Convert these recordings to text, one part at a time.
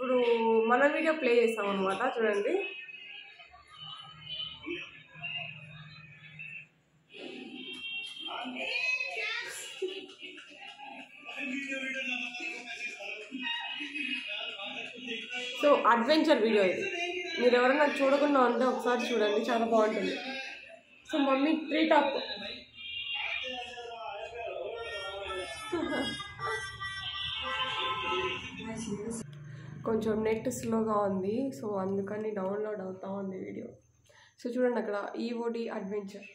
ఇప్పుడు మన video play చేస్తాం అనమాట చూడండి సో అడ్వెంచర్ వీడియో ఇది మీరు ఎవరైనా చూడకుండా ఉంటే ఒకసారి చూడండి చాలా బాగుంటుంది సో మమ్మీ ట్రీ టాప్ కొంచెం నెట్ స్లోగా ఉంది సో అందుకని డౌన్లోడ్ అవుతా ఉంది వీడియో సో చూడండి అక్కడ ఈఓడి అడ్వెంచర్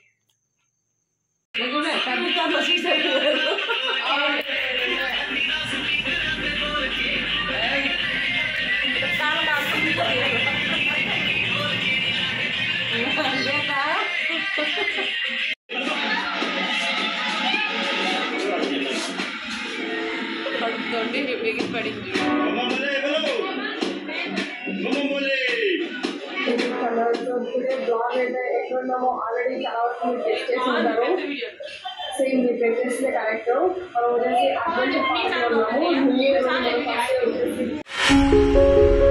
పడుతుంది మిగిలి పడింది బ్లాగ్ అయితే ఎట్లున్నామో ఆల్రెడీ చాలా వరకు మీరు టెస్ట్ చేసి ఉంటారు సేమ్ మీరు టెస్ట్ చేస్తే కరెక్ట్ మనం వచ్చేసి అడ్వెంచర్ పార్క్లో ఉన్నాము న్యూ ఇయర్ రోజు మనం first వచ్చేసి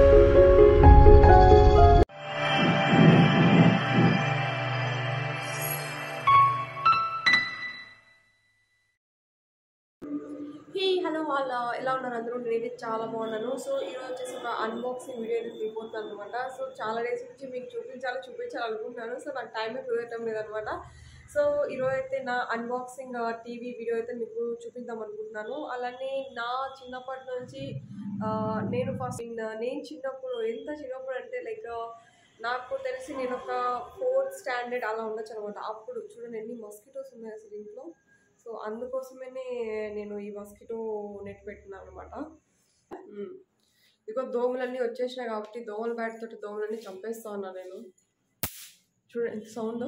హే హలో వాళ్ళ ఎలా ఉన్నారు అందరూ నేనైతే చాలా బాగున్నాను సో ఈరోజు వచ్చేసి ఒక అన్బాక్సింగ్ వీడియో అయితే తీపోతున్నాను అనమాట సో చాలా డేస్ నుంచి మీకు చూపించాలి చూపించాలి అనుకుంటున్నాను సో నాకు టైం కుదరటం లేదనమాట సో ఈరోజు అయితే నా అన్బాక్సింగ్ టీవీ వీడియో అయితే మీకు చూపిద్దాం అనుకుంటున్నాను అలానే నా చిన్నప్పటి నుంచి ఆ, నేను ఫస్ట్ నేను చిన్నప్పుడు ఎంత చిన్నప్పుడు అంటే లైక్ నాకు తెలిసి నేను ఒక ఫోర్త్ స్టాండర్డ్ అలా ఉండొచ్చు అనమాట అప్పుడు చూడండి ఎన్ని మస్కిటోస్ ఉన్నాయి అసలు ఇంట్లో సో అందుకోసమే నేను ఈ మస్కిటో నెట్ పెట్టినాను అనమాట ఇదిగో దోమలన్నీ వచ్చేసినాయి కాబట్టి దోమల బ్యాట్ తోటి దోమలన్నీ చంపేస్తా ఉన్నా నేను చూడండి ఎంత సౌండ్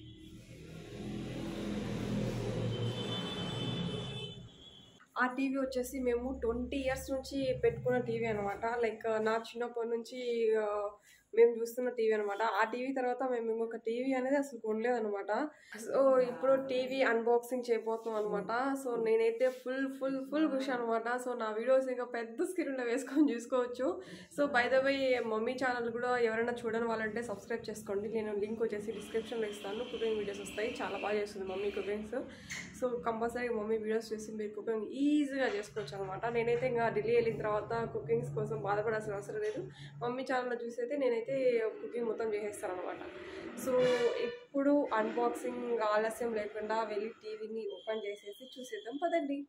ఆ టీవీ వచ్చేసి మేము ట్వంటీ ఇయర్స్ నుంచి పెట్టుకున్న టీవీ అనమాట లైక్ నా చిన్నప్పటి నుంచి ఆ, మేము చూస్తున్న టీవీ అనమాట ఆ టీవీ తర్వాత మేము ఇంకొక టీవీ అనేది అసలు కొనలేదు అనమాట సో ఇప్పుడు టీవీ అన్బాక్సింగ్ చేయబోతున్నాం అనమాట సో నేనైతే ఫుల్ ఫుల్ ఫుల్ ఖుషి అనమాట సో నా వీడియోస్ ఇంకా పెద్ద స్క్రీన్లో వేసుకొని చూసుకోవచ్చు so by the way mummy channel కూడా ఎవరైనా చూడని వాళ్ళంటే సబ్స్క్రైబ్ చేసుకోండి నేను లింక్ వచ్చేసి డిస్క్రిప్షన్లో ఇస్తాను కుకింగ్ వీడియోస్ వస్తాయి చాలా బాగా చేస్తుంది mummy cookings so compulsory mummy videos చూసి మీరు కుకింగ్ ఈజీగా చేసుకోవచ్చు అనమాట నేనైతే ఇంకా ఢిల్లీ వెళ్ళిన తర్వాత కుకింగ్స్ కోసం బాధపడాల్సిన అవసరం లేదు మమ్మీ ఛానల్లో చూసి అయితే నేనైతే కుకింగ్ మొత్తం చేసేస్తాను అనమాట సో ఇప్పుడు అన్బాక్సింగ్ ఆలస్యం లేకుండా వెళ్ళి టీవీని ఓపెన్ చేసేసి చూసేద్దాం పదండి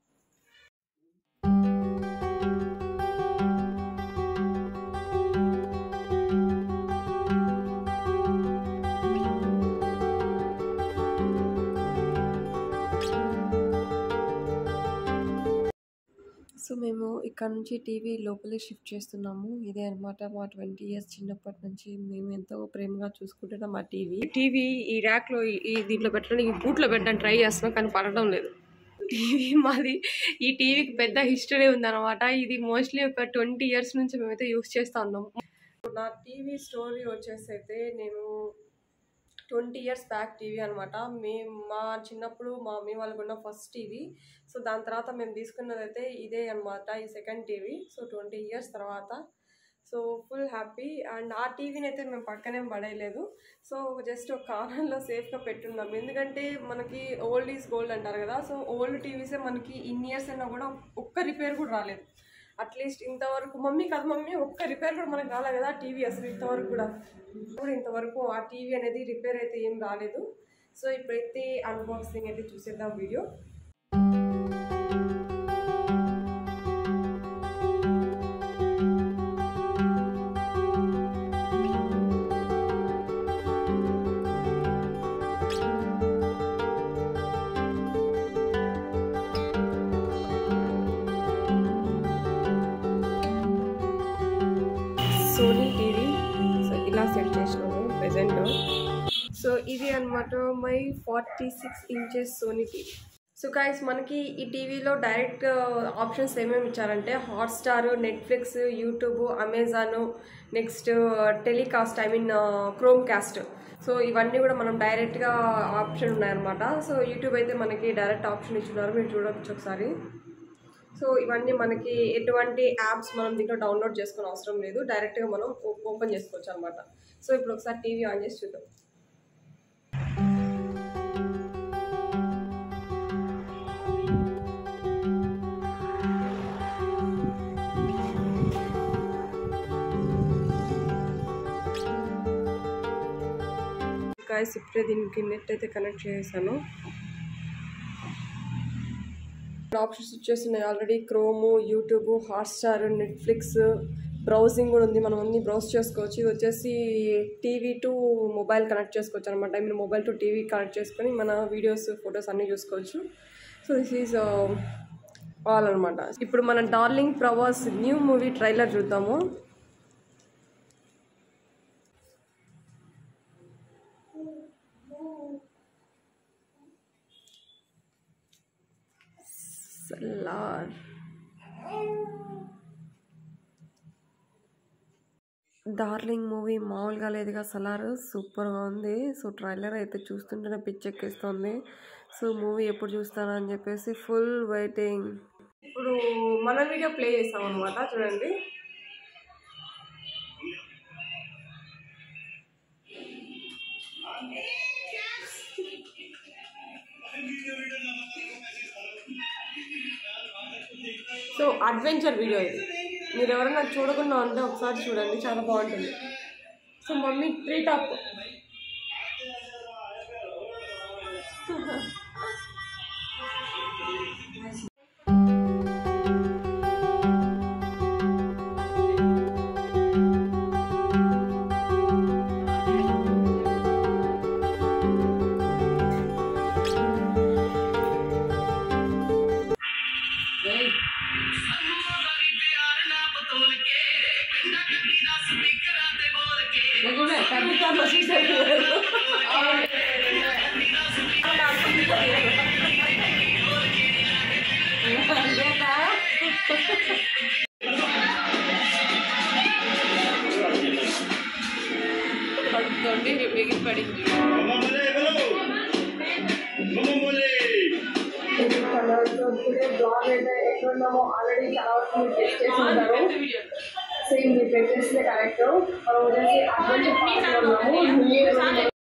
సో మేము ఇక్కడ నుంచి టీవీ లోపలికి షిఫ్ట్ చేస్తున్నాము ఇదే అనమాట మా ట్వంటీ ఇయర్స్ చిన్నప్పటి నుంచి మేము ఎంతో ప్రేమగా చూసుకుంటున్నాం మా టీవీ టీవీ ఈ ర్యాక్లో ఈ దీంట్లో పెట్టడానికి బూట్లో పెట్టడానికి ట్రై చేస్తున్నాం కానీ పడడం లేదు టీవీ మాది ఈ టీవీకి పెద్ద హిస్టరీ ఉందన్నమాట ఇది మోస్ట్లీ ఒక ట్వంటీ ఇయర్స్ నుంచి మేమైతే యూస్ చేస్తూ ఉన్నాం నా టీవీ స్టోరీ వచ్చేసి అయితే నేను ట్వంటీ ఇయర్స్ బ్యాక్ టీవీ అనమాట మేము మా చిన్నప్పుడు మా మమ్మీ వాళ్ళకు ఉన్న ఫస్ట్ టీవీ సో దాని తర్వాత మేము తీసుకున్నది అయితే ఇదే అనమాట ఈ second TV so twenty years తర్వాత సో ఫుల్ హ్యాపీ అండ్ ఆ టీవీని అయితే మేము పక్కనే పడేయలేదు సో జస్ట్ ఒక కార్నర్లో సేఫ్గా పెట్టున్నాం ఎందుకంటే మనకి ఓల్డ్ ఈజ్ గోల్డ్ అంటారు కదా సో ఓల్డ్ టీవీసే మనకి ఇన్ ఇయర్స్ అయినా కూడా ఒక్క రిపేర్ కూడా రాలేదు అట్లీస్ట్ ఇంతవరకు మమ్మీ కదా మమ్మీ ఒక్క రిపేర్ కూడా మనకు రాలేదు కదా టీవీ అసలు ఇంతవరకు కూడా కూడా ఇంతవరకు ఆ టీవీ అనేది రిపేర్ అయితే ఏం రాలేదు సో ఇప్పుడైతే అన్బాక్సింగ్ అయితే చూసేద్దాం వీడియో సోనీ టీవీ సో ఇలా సెట్ చేసినాము ప్రెసెంట్ సో ఇది అనమాట my forty six inches Sony TV so guys మనకి ఈ టీవీలో డైరెక్ట్ ఆప్షన్స్ ఏమేమి ఇచ్చారంటే Hotstar Netflix YouTube Amazon next telecast I mean Chromecast so ఇవన్నీ కూడా మనం డైరెక్ట్గా ఆప్షన్ ఉన్నాయన్నమాట సో యూట్యూబ్ అయితే మనకి డైరెక్ట్ ఆప్షన్ ఇచ్చున్నారు మీరు చూడవచ్చు ఒకసారి సో ఇవన్నీ మనకి ఎటువంటి యాప్స్ మనం దీంట్లో డౌన్లోడ్ చేసుకునే అవసరం లేదు డైరెక్ట్గా మనం ఓ- ఓపెన్ చేసుకోవచ్చు అనమాట సో ఇప్పుడు ఒకసారి టీవీ ఆన్ చేసి చూద్దాం గాయస్ ఇప్పుడే దీనికి నెట్ అయితే కనెక్ట్ చేశాను ఇక్కడ ఆప్షన్స్ వచ్చేస్తున్నాయి already Chrome YouTube Hotstar Netflix browsing కూడా ఉంది మనం అన్ని బ్రౌజ్ చేసుకోవచ్చు ఇది వచ్చేసి టీవీ టు మొబైల్ కనెక్ట్ చేసుకోవచ్చు అనమాట I mean mobile to TV connect చేసుకొని మన వీడియోస్ ఫొటోస్ అన్నీ చూసుకోవచ్చు సో దిస్ ఈజ్ ఆల్ అనమాట ఇప్పుడు మన darling Prabhas new movie trailer చూద్దాము సలార్ డార్లింగ్ మూవీ మామూలుగా లేదుగా సలార్ సూపర్గా ఉంది సో ట్రైలర్ అయితే చూస్తుంటేనే పిచ్చెక్కిస్తుంది సో మూవీ ఎప్పుడు చూస్తానని చెప్పేసి ఫుల్ వెయిటింగ్ ఇప్పుడు మన వీడియో ప్లే చేస్తాం అనమాట చూడండి సో అడ్వెంచర్ వీడియో ఇది మీరు ఎవరైనా చూడకుండా ఉంటే ఒకసారి చూడండి చాలా బాగుంటుంది సో మమ్మీ ట్రీ టాప్ పడుతుంది మిగిలి పడింది బ్లాగ్ అయితే ఎక్కడున్నామో ఆల్రెడీ చాలా వరకు మీరు టెస్ట్ చేసి ఉంటారు సేమ్ మీరు టెస్ట్ చేస్తే కరెక్ట్ మనం వచ్చేసి అడ్వెంచర్ పార్క్ ఉన్నాము